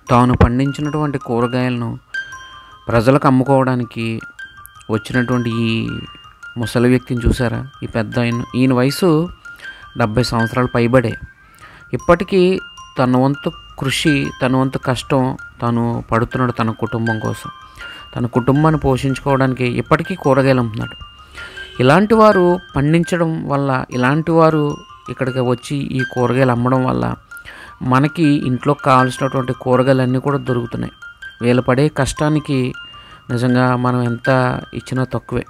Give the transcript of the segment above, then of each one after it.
తాను పండించినటువంటి కూరగాయలను ప్రజలకు అమ్ముకోవడానికి వచ్చినటువంటి ఈ ముసలి వ్యక్తిని చూసారా ఈ పెద్ద ఆయన ఈయన వయసు డెబ్భై సంవత్సరాలు పైబడే ఇప్పటికీ తన వంతు కృషి తన వంతు కష్టం తను పడుతున్నాడు తన కుటుంబం కోసం తన కుటుంబాన్ని పోషించుకోవడానికి ఇప్పటికీ కూరగాయలు అమ్ముతున్నాడు ఇలాంటి వారు పండించడం వల్ల ఇలాంటి వారు ఇక్కడికి వచ్చి ఈ కూరగాయలు అమ్మడం వల్ల మనకి ఇంట్లో కావాల్సినటువంటి కూరగాయలన్నీ కూడా దొరుకుతున్నాయి వీళ్ళు పడే కష్టానికి నిజంగా మనం ఎంత ఇచ్చినా తక్కువే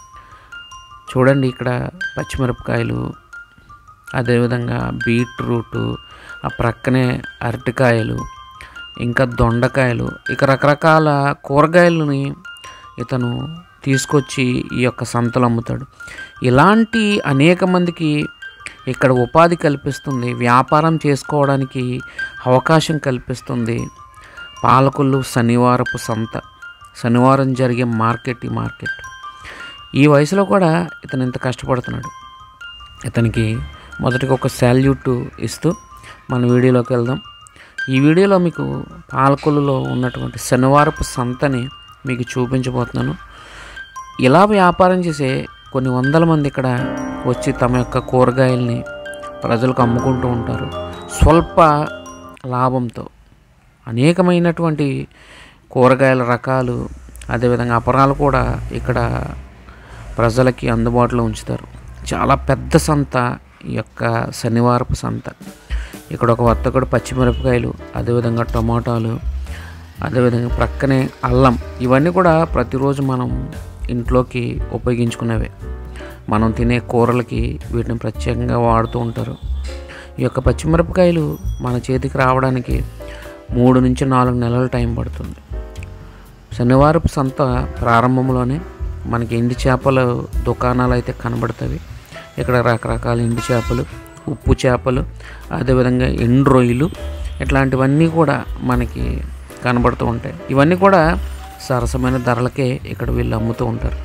చూడండి ఇక్కడ పచ్చిమిరపకాయలు అదేవిధంగా బీట్రూటు ఆ ప్రక్కనే అరటికాయలు ఇంకా దొండకాయలు ఇక రకరకాల కూరగాయలని ఇతను తీసుకొచ్చి ఈ యొక్క సంతలు అమ్ముతాడు ఇలాంటి అనేక మందికి ఇక్కడ ఉపాధి కల్పిస్తుంది వ్యాపారం చేసుకోవడానికి అవకాశం కల్పిస్తుంది పాలకొల్లు శనివారపు సంత శనివారం జరిగే మార్కెట్ ఈ మార్కెట్ ఈ వయసులో కూడా ఇతను ఇంత కష్టపడుతున్నాడు ఇతనికి మొదటిగా ఒక శాల్యూట్ ఇస్తూ మన వీడియోలోకి వెళ్దాం ఈ వీడియోలో మీకు పాలకొల్లులో ఉన్నటువంటి శనివారపు సంతని మీకు చూపించబోతున్నాను ఇలా వ్యాపారం చేసే కొన్ని వందల మంది ఇక్కడ వచ్చి తమ యొక్క కూరగాయల్ని ప్రజలకు అమ్ముకుంటూ ఉంటారు స్వల్ప లాభంతో అనేకమైనటువంటి కూరగాయల రకాలు అదేవిధంగా అపరాలు కూడా ఇక్కడ ప్రజలకి అందుబాటులో ఉంచుతారు చాలా పెద్ద సంత ఈ యొక్క శనివారపు సంత ఇక్కడ ఒక వర్తకుడు పచ్చిమిరపకాయలు అదేవిధంగా టమాటాలు అదేవిధంగా ప్రక్కనే అల్లం ఇవన్నీ కూడా ప్రతిరోజు మనం ఇంట్లోకి ఉపయోగించుకునేవే మనం తినే కూరలకి వీటిని ప్రత్యేకంగా వాడుతూ ఉంటారు ఈ యొక్క పచ్చిమిరపకాయలు మన చేతికి రావడానికి మూడు నుంచి నాలుగు నెలల టైం పడుతుంది శనివారపు సంత ప్రారంభంలోనే మనకి ఎండి చేపల దుకాణాలు అయితే కనబడతాయి ఇక్కడ రకరకాల ఎండి చేపలు ఉప్పు చేపలు అదేవిధంగా ఎండు రొయ్యలు ఇట్లాంటివన్నీ కూడా మనకి కనబడుతూ ఉంటాయి ఇవన్నీ కూడా సరసమైన ధరలకే ఇక్కడ వీళ్ళు అమ్ముతూ ఉంటారు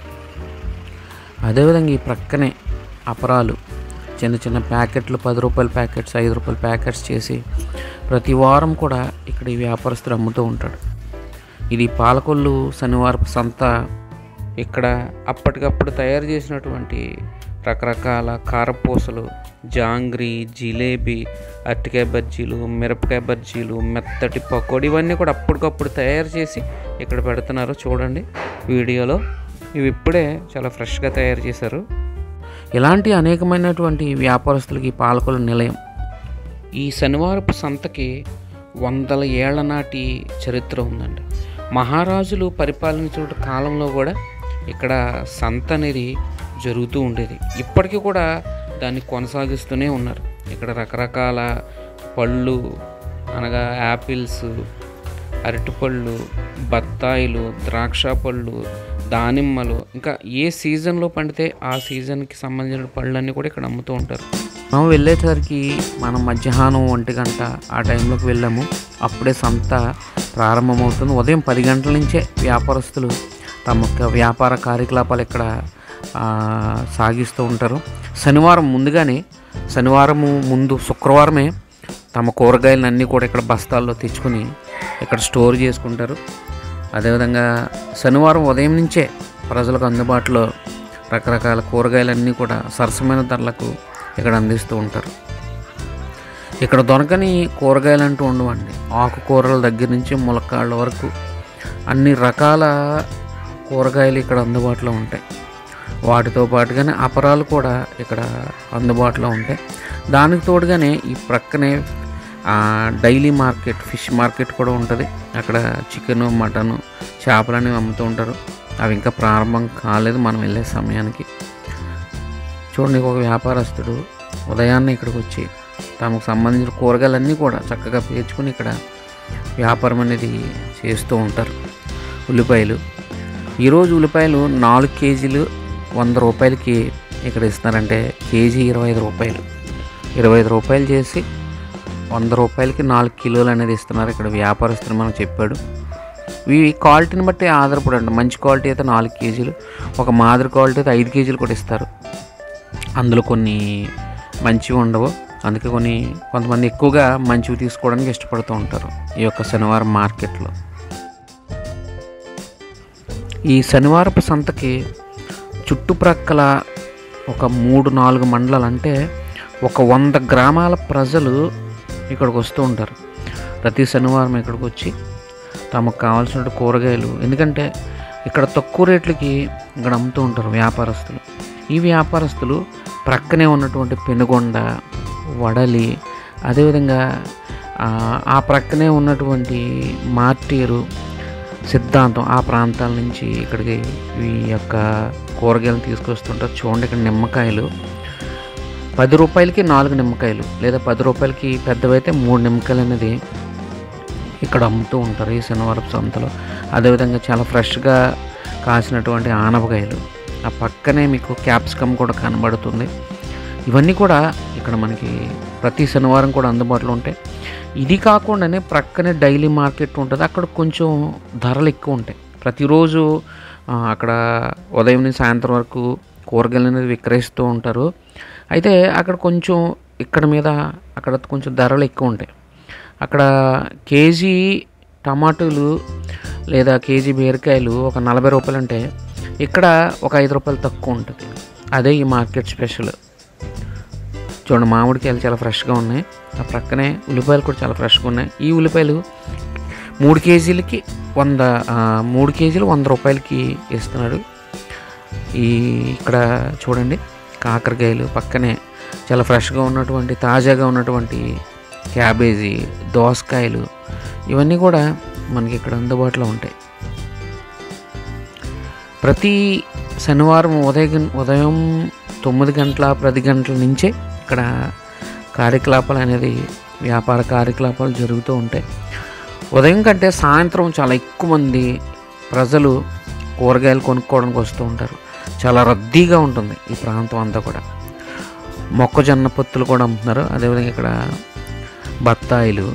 అదేవిధంగా ఈ ప్రక్కనే అపరాలు చిన్న చిన్న ప్యాకెట్లు పది రూపాయల ప్యాకెట్స్ ఐదు రూపాయల ప్యాకెట్స్ చేసి ప్రతి వారం కూడా ఇక్కడ ఈ వ్యాపారస్తుడు అమ్ముతూ ఉంటాడు ఇది పాలకొల్లు శనివారపు సంత ఇక్కడ అప్పటికప్పుడు తయారు చేసినటువంటి రకరకాల కారపూసలు జాంగ్రీ జిలేబీ అరటికాయ బజ్జీలు మిరపకాయ బజ్జీలు మెత్తటి పకోడీ ఇవన్నీ కూడా అప్పటికప్పుడు తయారు చేసి ఇక్కడ పెడుతున్నారు చూడండి వీడియోలో ఇవి ఇప్పుడే చాలా ఫ్రెష్గా తయారు చేశారు ఇలాంటి అనేకమైనటువంటి వ్యాపారస్తులకి పాలకొల నిలయం ఈ శనివారపు సంతకి వందల ఏళ్ల నాటి చరిత్ర ఉందండి మహారాజులు పరిపాలించిన కాలంలో కూడా ఇక్కడ సంత అనేది జరుగుతూ ఉండేది ఇప్పటికీ కూడా దాన్ని కొనసాగిస్తూనే ఉన్నారు ఇక్కడ రకరకాల పళ్ళు అనగా యాపిల్స్ అరటిపళ్ళు బత్తాయిలు ద్రాక్ష పళ్ళు దానిమ్మలు ఇంకా ఏ సీజన్లో పండితే ఆ సీజన్కి సంబంధించిన పళ్ళన్నీ కూడా ఇక్కడ అమ్ముతూ ఉంటారు మనం వెళ్ళేసరికి మనం మధ్యాహ్నం ఒంటి గంట ఆ టైంలోకి వెళ్ళాము అప్పుడే సంత ప్రారంభమవుతుంది ఉదయం పది గంటల నుంచే వ్యాపారస్తులు తమ యొక్క వ్యాపార కార్యకలాపాలు ఇక్కడ ఆ, సాగిస్తూ ఉంటారు శనివారం ముందుగానే శనివారము ముందు శుక్రవారమే తమ కూరగాయలను అన్నీ కూడా ఇక్కడ బస్తాల్లో తెచ్చుకొని ఇక్కడ స్టోర్ చేసుకుంటారు అదేవిధంగా శనివారం ఉదయం నుంచే ప్రజలకు అందుబాటులో రకరకాల కూరగాయలన్నీ కూడా సరసమైన ధరలకు ఇక్కడ అందిస్తూ ఉంటారు ఇక్కడ దొరకని కూరగాయలు అంటూ ఉండవండి ఆకుకూరల దగ్గర నుంచి ములక్కాళ్ళ వరకు అన్ని రకాల కూరగాయలు ఇక్కడ అందుబాటులో ఉంటాయి వాటితో పాటుగానే అపరాలు కూడా ఇక్కడ అందుబాటులో ఉంటాయి దానికి తోడుగానే ఈ ప్రక్కనే ఆ, డైలీ మార్కెట్ ఫిష్ మార్కెట్ కూడా ఉంటుంది అక్కడ చికెను మటను చేపలు అనేవి అమ్ముతూ ఉంటారు అవి ఇంకా ప్రారంభం కాలేదు మనం వెళ్ళే సమయానికి చూడండి ఒక వ్యాపారస్తుడు ఉదయాన్నే ఇక్కడికి వచ్చి తమకు సంబంధించిన కూరగాయలన్నీ కూడా చక్కగా పేర్చుకొని ఇక్కడ వ్యాపారం అనేది చేస్తూ ఉంటారు ఉల్లిపాయలు ఈరోజు ఉల్లిపాయలు నాలుగు కేజీలు వంద రూపాయలకి ఇక్కడ ఇస్తున్నారంటే కేజీ ఇరవై ఐదు రూపాయలు ఇరవై ఐదు రూపాయలు చేసి వంద రూపాయలకి నాలుగు కిలోలు అనేది ఇస్తున్నారు ఇక్కడ వ్యాపారస్తులు మనకు చెప్పాడు ఇవి క్వాలిటీని బట్టి ఆధారపడి ఉంటుంది మంచి క్వాలిటీ అయితే నాలుగు కేజీలు ఒక మాదిరి క్వాలిటీ అయితే ఐదు కేజీలు కూడా ఇస్తారు అందులో కొన్ని మంచివి ఉండవు అందుకే కొన్ని కొంతమంది ఎక్కువగా మంచివి తీసుకోవడానికి ఇష్టపడుతూ ఉంటారు ఈ యొక్క శనివారం మార్కెట్లో ఈ శనివారపు సంతకి చుట్టుప్రక్కల ఒక మూడు నాలుగు మండలాలు అంటే ఒక వంద గ్రామాల ప్రజలు ఇక్కడికి వస్తూ ఉంటారు ప్రతి శనివారం ఇక్కడికి వచ్చి తమకు కావాల్సిన కూరగాయలు ఎందుకంటే ఇక్కడ తక్కువ రేట్లకి ఇక్కడ అమ్ముతూ ఉంటారు వ్యాపారస్తులు ఈ వ్యాపారస్తులు ప్రక్కనే ఉన్నటువంటి పెనుగొండ వడలి అదేవిధంగా ఆ, ఆ ప్రక్కనే ఉన్నటువంటి మార్టీరు సిద్ధాంతం ఆ ప్రాంతాల నుంచి ఇక్కడికి ఈ యొక్క కూరగాయలు తీసుకొస్తుంటారు చూడండి ఇక్కడ నిమ్మకాయలు పది రూపాయలకి నాలుగు నిమ్మకాయలు లేదా పది రూపాయలకి పెద్దవైతే మూడు నిమ్మకాయలు అనేది ఇక్కడ అమ్ముతూ ఉంటారు ఈ శనివారపు సంతలో అదేవిధంగా చాలా ఫ్రెష్గా కాసినటువంటి ఆనపకాయలు ఆ పక్కనే మీకు క్యాప్సికమ్ కూడా కనబడుతుంది ఇవన్నీ కూడా ఇక్కడ మనకి ప్రతి శనివారం కూడా అందుబాటులో ఉంటాయి ఇది కాకుండానే ప్రక్కనే డైలీ మార్కెట్ ఉంటుంది అక్కడ కొంచెం ధరలు ఎక్కువ ఉంటాయి ప్రతిరోజు ఆ, అక్కడ ఉదయం నుంచి సాయంత్రం వరకు కూరగాయలు అనేది విక్రయిస్తూ ఉంటారు అయితే అక్కడ కొంచెం ఇక్కడ మీద అక్కడ కొంచెం ధరలు ఎక్కువ ఉంటాయి అక్కడ కేజీ టమాటాలు లేదా కేజీ బీరకాయలు ఒక నలభై రూపాయలు అంటే ఇక్కడ ఒక ఐదు రూపాయలు తక్కువ ఉంటుంది అదే ఈ మార్కెట్ స్పెషల్ చూడండి మామిడికాయలు చాలా ఫ్రెష్గా ఉన్నాయి ఆ ప్రక్కనే ఉల్లిపాయలు కూడా చాలా ఫ్రెష్గా ఉన్నాయి ఈ ఉల్లిపాయలు మూడు కేజీలకి వంద ఆ, మూడు కేజీలు వంద రూపాయలకి ఇస్తున్నాడు ఈ ఇక్కడ చూడండి కాకరకాయలు పక్కనే చాలా ఫ్రెష్గా ఉన్నటువంటి తాజాగా ఉన్నటువంటి క్యాబేజీ దోసకాయలు ఇవన్నీ కూడా మనకి ఇక్కడ అందుబాటులో ఉంటాయి ప్రతి శనివారం ఉదయం ఉదయం తొమ్మిది గంటల పది గంటల నుంచే ఇక్కడ కార్యకలాపాలు అనేది వ్యాపార కార్యకలాపాలు జరుగుతూ ఉంటాయి ఉదయం కంటే సాయంత్రం చాలా ఎక్కువ మంది ప్రజలు కూరగాయలు కొనుక్కోవడానికి వస్తూ ఉంటారు చాలా రద్దీగా ఉంటుంది ఈ ప్రాంతం అంతా కూడా మొక్కజొన్న పొత్తులు కూడా అమ్ముతున్నారు అదేవిధంగా ఇక్కడ బత్తాయిలు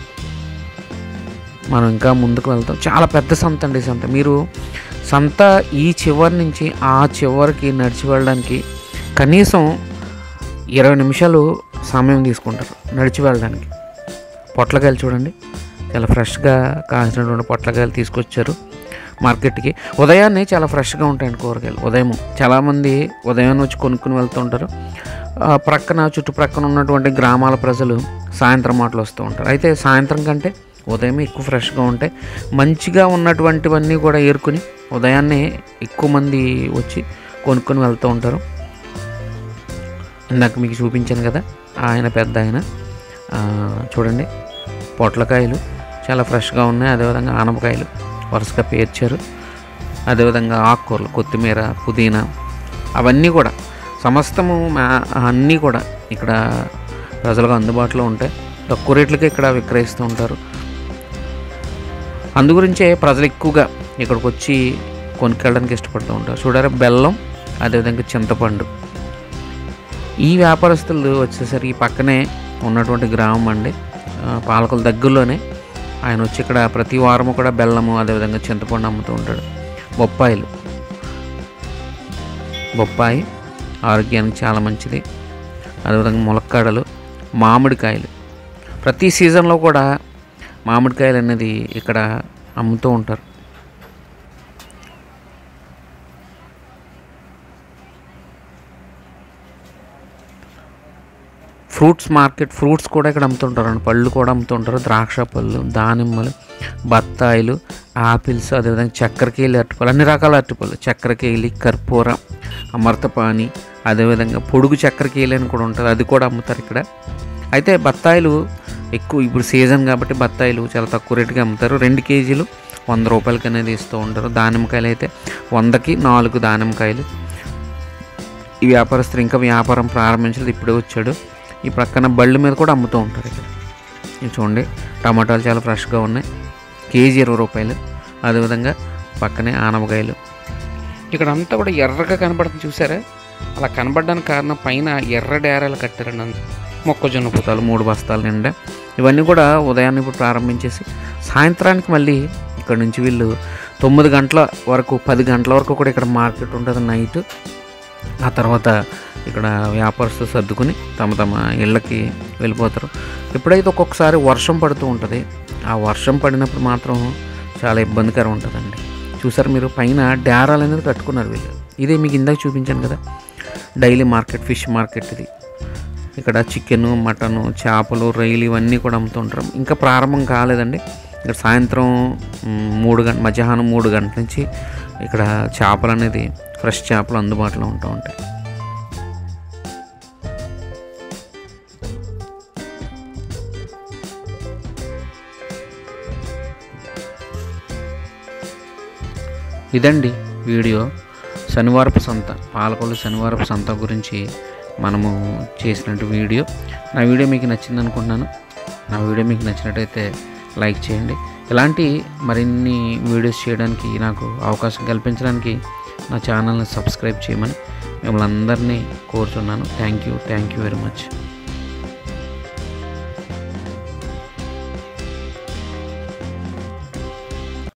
మనం ఇంకా ముందుకు వెళ్తాం చాలా పెద్ద సంత అండి ఈ సంత మీరు సంత ఈ చివరి నుంచి ఆ చివరికి నడిచి వెళ్ళడానికి కనీసం ఇరవై నిమిషాలు సమయం తీసుకుంటారు నడిచి వెళ్ళడానికి పొట్లకాయలు చూడండి చాలా ఫ్రెష్గా కాసినటువంటి పొట్లకాయలు తీసుకొచ్చారు మార్కెట్కి ఉదయాన్నే చాలా ఫ్రెష్గా ఉంటాయండి కూరగాయలు ఉదయం చాలామంది ఉదయాన్నే వచ్చి కొనుక్కుని వెళ్తూ ఉంటారు ఆ, ప్రక్కన చుట్టుప్రక్కన ఉన్నటువంటి గ్రామాల ప్రజలు సాయంత్రం మాటలు వస్తూ ఉంటారు అయితే సాయంత్రం కంటే ఉదయం ఎక్కువ ఫ్రెష్గా ఉంటాయి మంచిగా ఉన్నటువంటివన్నీ కూడా ఏరుకుని ఉదయాన్నే ఎక్కువ మంది వచ్చి కొనుక్కొని వెళ్తూ ఉంటారు ఇందాక మీకు చూపించాను కదా ఆయన పెద్ద ఆయన ఆ, చూడండి పొట్లకాయలు చాలా ఫ్రెష్గా ఉన్నాయి అదేవిధంగా ఆనపకాయలు వరుసగా పేర్చారు అదేవిధంగా ఆకుకూరలు కొత్తిమీర పుదీనా అవన్నీ కూడా సమస్తము మా అన్నీ కూడా ఇక్కడ ప్రజలకు అందుబాటులో ఉంటాయి తక్కువ రేట్లకి ఇక్కడ విక్రయిస్తూ ఉంటారు అందుగురించే ప్రజలు ఎక్కువగా ఇక్కడికి వచ్చి కొనుక్కెళ్ళడానికి ఇష్టపడుతూ ఉంటారు చూడారా బెల్లం అదేవిధంగా చింతపండు ఈ వ్యాపారస్తులు వచ్చేసరికి పక్కనే ఉన్నటువంటి గ్రామం అండి ఆ, పాలకుల దగ్గరలోనే ఆయన వచ్చి ఇక్కడ ప్రతి వారము కూడా బెల్లము అదేవిధంగా చింతపండు అమ్ముతూ ఉంటాడు బొప్పాయిలు బొప్పాయి ఆరోగ్యానికి చాలా మంచిది అదేవిధంగా ములక్కాడలు మామిడికాయలు ప్రతి సీజన్లో కూడా మామిడికాయలు అనేది ఇక్కడ అమ్ముతూ ఉంటారు ఫ్రూట్స్ మార్కెట్ ఫ్రూట్స్ కూడా ఇక్కడ అమ్ముతుంటారు పళ్ళు కూడా అమ్ముతుంటారు ద్రాక్ష పళ్ళు దానిమ్మలు బత్తాయిలు ఆపిల్స్ అదేవిధంగా చక్కెరకేళి అరటిపళ్ళు అన్ని రకాల అరటిపళ్ళు చక్కెరకేళి కర్పూర అమర్తపాని అదేవిధంగా పొడుగు చక్కెరకేళి అని కూడా ఉంటుంది అది కూడా అమ్ముతారు ఇక్కడ అయితే బత్తాయిలు ఎక్కువ ఇప్పుడు సీజన్ కాబట్టి బత్తాయిలు చాలా తక్కువ రేటుకి అమ్ముతారు రెండు కేజీలు వంద రూపాయలకి అనేది ఇస్తూ ఉంటారు దానిమ్మకాయలు అయితే వందకి నాలుగు దానిమ్మకాయలు ఈ వ్యాపారస్తులు ఇంకా వ్యాపారం ప్రారంభించలేదు ఇప్పుడే వచ్చాడు ఈ ప్రక్కన బళ్ళు మీద కూడా అమ్ముతూ ఉంటారు ఇక్కడ ఇది చూడండి టమాటాలు చాలా ఫ్రెష్గా ఉన్నాయి కేజీ ఇరవై రూపాయలు అదేవిధంగా పక్కనే ఆనపకాయలు ఇక్కడ అంతా కూడా ఎర్రగా కనబడుతుంది చూసారా అలా కనబడడానికి కారణం పైన ఎర్ర డేరాలు కట్టారండి అంత మొక్కజొన్న పూతాలు మూడు బస్తాల నిండా ఇవన్నీ కూడా ఉదయాన్నే ఇప్పుడు ప్రారంభించేసి సాయంత్రానికి మళ్ళీ ఇక్కడ నుంచి వీళ్ళు తొమ్మిది గంటల వరకు పది గంటల వరకు కూడా ఇక్కడ మార్కెట్ ఉంటుంది నైట్ ఆ తర్వాత ఇక్కడ వ్యాపారస్తు సర్దుకుని తమ తమ ఇళ్ళకి వెళ్ళిపోతారు ఎప్పుడైతే ఒక్కొక్కసారి వర్షం పడుతూ ఉంటుంది ఆ వర్షం పడినప్పుడు మాత్రం చాలా ఇబ్బందికరం ఉంటుందండి చూసారు మీరు పైన డేరాలు అనేది కట్టుకున్నారు వీళ్ళు ఇదే మీకు ఇందాక చూపించాను కదా డైలీ మార్కెట్ ఫిష్ మార్కెట్ ఇది ఇక్కడ చికెన్ మటను చేపలు రొయ్యలు ఇవన్నీ కూడా అమ్ముతుంటారు ఇంకా ప్రారంభం కాలేదండి ఇక్కడ సాయంత్రం మ్, మూడు గంట మధ్యాహ్నం మూడు గంటల నుంచి ఇక్కడ చేపలు అనేది ఫ్రెష్ చేపలు అందుబాటులో ఉంటూ ఉంటాయి ఇదండి వీడియో శనివారపు సంత పాలకొల్లు శనివారపు సంత గురించి మనము చేసినట్టు వీడియో నా వీడియో మీకు నచ్చింది అనుకుంటున్నాను నా వీడియో మీకు నచ్చినట్టయితే లైక్ చేయండి ఇలాంటి మరిన్ని వీడియోస్ చేయడానికి నాకు అవకాశం కల్పించడానికి నా ఛానల్ని సబ్స్క్రైబ్ చేయమని మిమ్మల్ని అందరినీ కోరుతున్నాను thank you thank you very much